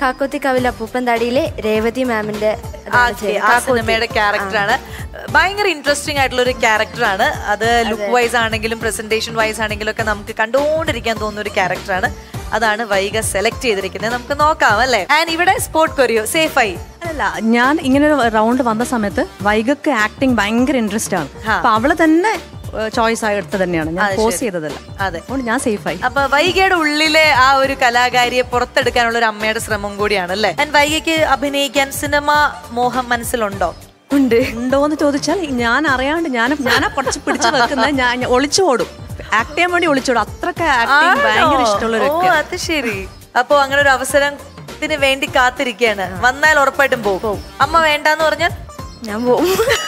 കാക്കോത്തി കവിൽ അപ്പൂപ്പൻ താടിയിലെ രേവതി മാമിന്റെ ആ, okay, ആ സിനിമയുടെ ക്യാരക്ടറാണ് ഭയങ്കര ഇൻട്രസ്റ്റിംഗ് ആയിട്ടുള്ള ഒരു ക്യാരക്ടറാണ് അത് ലുക്ക് വൈസ് ആണെങ്കിലും പ്രസന്റേഷൻ വൈസ് ആണെങ്കിലും ഒക്കെ നമുക്ക് കണ്ടുകൊണ്ടിരിക്കാൻ തോന്നുന്ന ഒരു ക്യാരക്ടറാണ് അതാണ് വൈക സെലക്ട് ചെയ്തിരിക്കുന്നത് നമുക്ക് നോക്കാം അല്ലേ ആൻഡ് ഇവിടെ സ്പോർട്ട് കൊറിയോ സേഫ് ആയി അല്ല ഞാൻ ഇങ്ങനെ ഒരു റൗണ്ട് വന്ന സമയത്ത് വൈകക്ക് ആക്ടിങ് ഭയങ്കര ഇൻട്രസ്റ്റ് ആണ് അപ്പൊ അവള് തന്നെ ചോയ്സ് ആയി എടുത്തത് തന്നെയാണ് ഞാൻ അത് പോസ് ശരി. ചെയ്തതല്ല അതെ അതുകൊണ്ട് ഞാൻ സേഫ് ആയി അപ്പൊ വൈകയുടെ ഉള്ളിലെ ആ ഒരു കലാകാരിയെ പുറത്തെടുക്കാനുള്ള ഒരു അമ്മയുടെ ശ്രമം കൂടിയാണ് അല്ലേ ആൻഡ് വൈകയ്ക്ക് അഭിനയിക്കാൻ സിനിമ മോഹം മനസ്സിലുണ്ടോ ഉണ്ട് ഉണ്ടോന്ന് ചോദിച്ചാൽ ഞാൻ അറിയാണ്ട് ഞാൻ ഞാനാ കുറച്ച് പിടിച്ചു വെക്കുന്നത് ഞാൻ ഞാൻ ഒളിച്ചു ഓടും ആക്ട് ചെയ്യാൻ വേണ്ടി ഒളിച്ചോടും അത്രക്ക് ആക്ടിങ് ഭയങ്കര ഇഷ്ടമുള്ള ഒരു ഓ വ്യക്തിയാണ്. അത് ശരി അപ്പൊ അങ്ങനെ ഒരു അവസരത്തിന് വേണ്ടി കാത്തിരിക്കുകയാണ് വന്നാൽ ഉറപ്പായിട്ടും പോകും അമ്മ വേണ്ടാന്ന് പറഞ്ഞാൽ ഞാൻ പോവും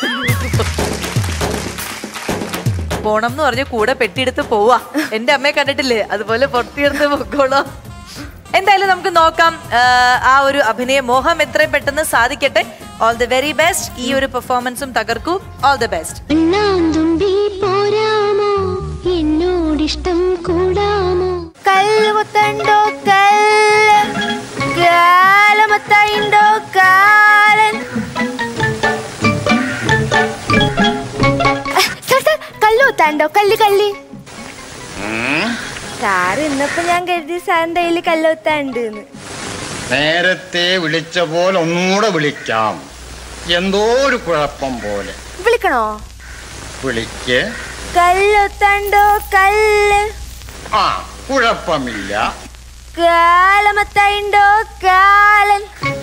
പോണം എന്ന് പറഞ്ഞ് കൂടെ പെട്ടിയെടുത്ത് പോവാ എന്റെ അമ്മയെ കണ്ടിട്ടില്ലേ അതുപോലെ പൊട്ടിയെടുത്ത് പൊക്കോളൂ എന്തായാലും നമുക്ക് നോക്കാം ആ, ആ ഒരു അഭിനയ മോഹം എത്രയും പെട്ടെന്ന് സാധിക്കട്ടെ ഓൾ ദി വെരി ബെസ്റ്റ് ഈ ഒരു പെർഫോമൻസും തകർക്കൂ ഓൾ ദി ബെസ്റ്റ് അണ്ണാന്തുമ്പി പോരാമോ എന്നോടിഷ്ടം കൂടാമോ കല്ലുമുത്തണ്ടോ കല്ല് കാലമത്തയിണ്ടോ കാലൻ സാർ, സാർ, കല്ലുമുത്താണ്ടോ കല്ല് കല്ല് സാർ ഇന്നപ്പോ ഞാൻ കരുതി സാറിന്റെ കയ്യിൽ കല്ലുമുത്താണ്ട് നേരത്തെ വിളിച്ച പോലെ ഒന്നുകൂടെ വിളിക്കാം എന്തോ ഒരു കുഴപ്പം പോലെ വിളിക്കണോ വിളിക്ക് കല്ലുത്തണ്ടോ കല്ല് ആ കുഴപ്പമില്ല കാലമത്തയിണ്ടോ കാലൻ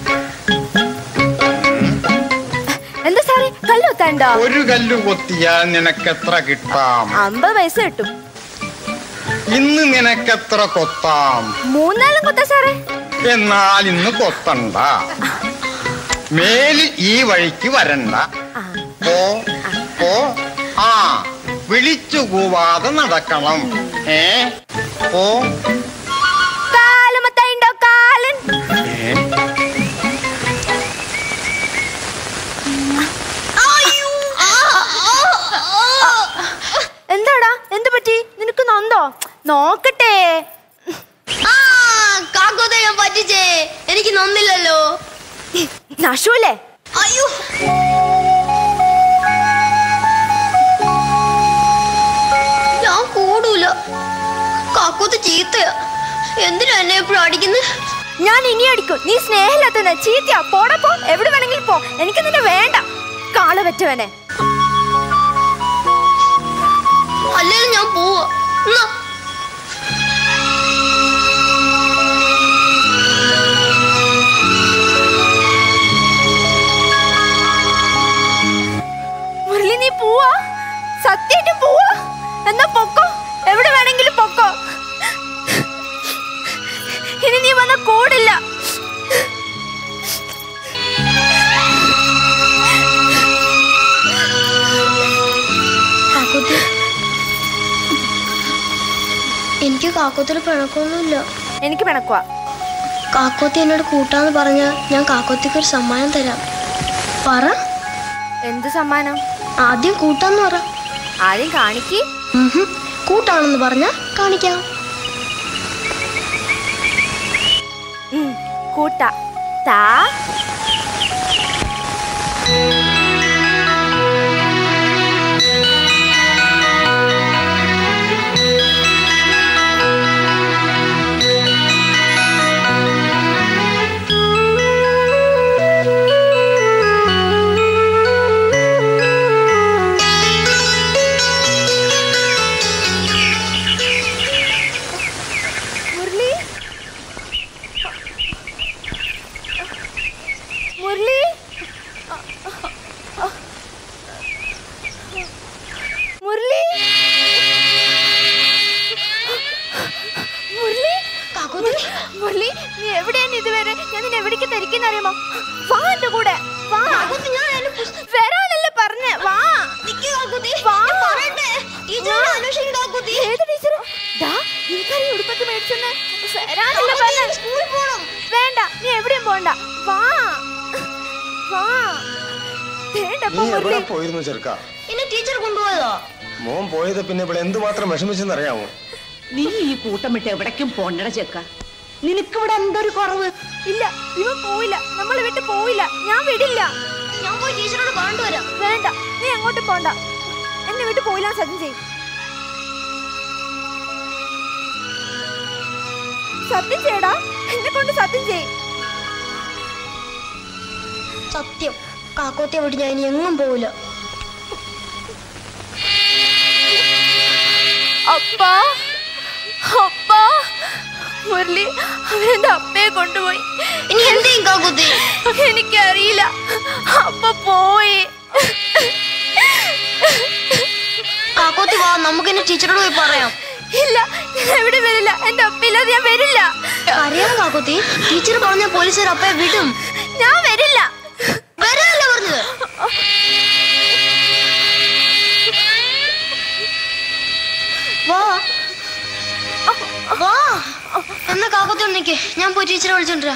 എന്താ സാറേ കല്ലുത്തണ്ടോ ഒരു കല്ല് കൊത്തിയാൽ നിനക്കെത്ര കിട്ടാം അമ്പത് പൈസ കിട്ടും ഇന്ന് നിനക്കെത്ര കൊത്താം മൂന്നാലും കൊത്ത സാറേ എന്നാൽ ഇന്ന് കൊത്തണ്ട മേലിൽ ഈ വഴിക്ക് വരണ്ട പോ പോ ആ വിളിച്ചു കൂവാതെ നടക്കണം ഏ പോ കാലമത്തയിണ്ടോ കാലൻ ഏ എന്താടാ എന്ത് പറ്റി നിനക്ക് നൊന്തോ നോക്കട്ടെ ആ കാക്കോത്തെ ഞാൻ പറ്റിച്ചേ എനിക്ക് നന്നില്ലല്ലോ നശൂലേ അയ്യോ ഞാൻ കൂടൂല കാക്കോത്ത് ചീത്തയാ എന്തിനാ എന്നെ എപ്പോഴും അടിക്കുന്നത് ഞാൻ ഇനി അടിക്കും നീ സ്നേഹമില്ലാത്ത ചീത്തയാ പോടാ പോ എവിടെ വേണമെങ്കിലും പോ എനിക്ക് നിന്നെ വേണ്ട കാള പറ്റവനെ അല്ലെങ്കിൽ ഞാൻ പോവാ എന്നാ മുരളി നീ പോവാ സത്യായിട്ടും പോവാ എന്നാ പൊക്കോ എവിടെ വേണമെങ്കിലും പൊക്കോ ഇനി നീ വന്ന കൂടില്ല കാക്കോത്തി എനിക്ക് കാക്കോത്തിൽ പിണക്കൊന്നുമില്ല എനിക്ക് പിണക്കുവാ കാക്കോത്തി എന്നോട് കൂട്ടാന്ന് പറഞ്ഞാൽ ഞാൻ കാക്കോത്തിക്ക് ഒരു സമ്മാനം തരാം പറ എന്ത് സമ്മാനം ആദ്യം കൂട്ടാന്ന് പറ ആദ്യം കാണിക്ക് ഉഹും. കൂട്ടാണെന്ന് പറഞ്ഞാ കാണിക്കാം ഉം, കൂട്ട താ മുരളി മുരളി മുരളി മുരളി മുരളി നീ എവിടെയാണ് ഇതുവരെ ഞാൻ നിന്നെ എവിടേക്ക് തിരിക്കുന്ന അറിയാമോ വാ എന്റെ കൂടെ വാ വരാനല്ലേ പറഞ്ഞ വാ വാ. ഏത് ടീച്ചർ ദാ എനിക്കറിയാം ഉടുപ്പൊക്കെ മേടിച്ചെന്ന് വരാനല്ലേ പറഞ്ഞ വേണ്ട നീ എവിടെയും പോണ്ട വാ വാ വേണ്ട നീ പോ എവിടെ മുരളി പോയിരുന്നു ചെറുക്ക എന്നെ ടീച്ചർ കൊണ്ടുപോയതോ മോൻ പോയത് പിന്നെ ഇവിടെ എന്തുമാത്രം വിഷമിച്ചെന്ന് അറിയാമോ നീ ഈ കൂട്ടം വിട്ട് എവിടേക്കും പോണ്ടട ചെക്ക നിനക്കിവിടെ എന്തൊരു കുറവ് ഇല്ല ഇവ പോയില്ല നമ്മൾ വിട്ട് പോയില്ല ഞാൻ വിടില്ല ഞാൻ പോയി ടീച്ചറോട് പറഞ്ഞിട്ട് വരാം വേണ്ട നീ അങ്ങോട്ടും പോണ്ട എന്നെ വിട്ട് പോയില്ല സത്യം ചെയ്യും സത്യം ചെയ്യടാ എന്നെ കൊണ്ട് സത്യം ചെയ് സത്യം കാക്കോത്തെ വിട്ട് ഞാൻ ഇനി എങ്ങും പോവില്ല അപ്പാ അപ്പാ മുരളി അവരെന്റെ അപ്പയെ കൊണ്ടുപോയി ഇനി എന്തെയും കാക്കോത്തെ എനിക്കറിയില്ല അപ്പ പോയി കാക്കോത്തി വാ നമുക്ക് എന്നെ ടീച്ചറോട് പോയി പറയാം ഇല്ല ഞാൻ എവിടെ വരില്ല എന്റെ അപ്പയില്ലാതെ ഞാൻ വരില്ല അറിയാം കാക്കോത്തി ടീച്ചർ പറഞ്ഞ പോലീസുകാർ അപ്പയെ വിടും ഞാൻ വരില്ല വരാനല്ല പറഞ്ഞത് വാ വാ എന്നാ കാക്കോത്തി ഒന്നിക്ക് ഞാൻ പോയി ടീച്ചറെ വിളിച്ചോണ്ടിരാ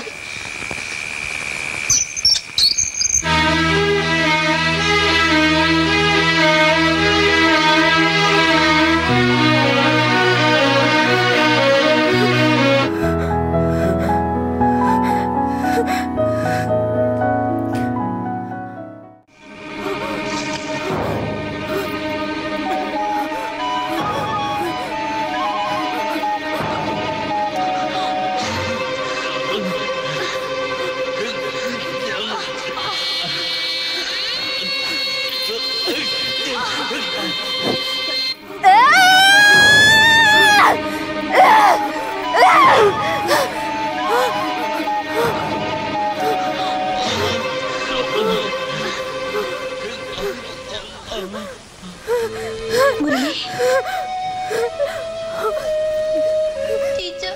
ടീച്ചർ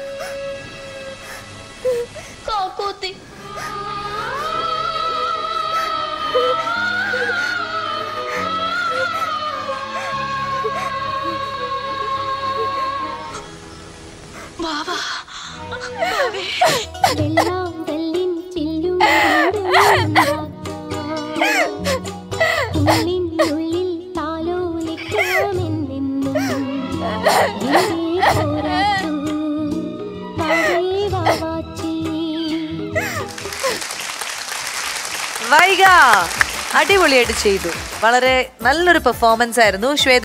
കാക്കോത്തി വെള്ളം തല്ലിൻ ചില്ലും ഉള്ളിനുള്ളിൽ താലോലിക്കാമെന്നെന്നും എന്റെ പുറത്തു വാവാച്ചി വൈക അടിപൊളിയായിട്ട് ചെയ്തു വളരെ നല്ലൊരു പെർഫോമൻസ് ആയിരുന്നു ശ്വേത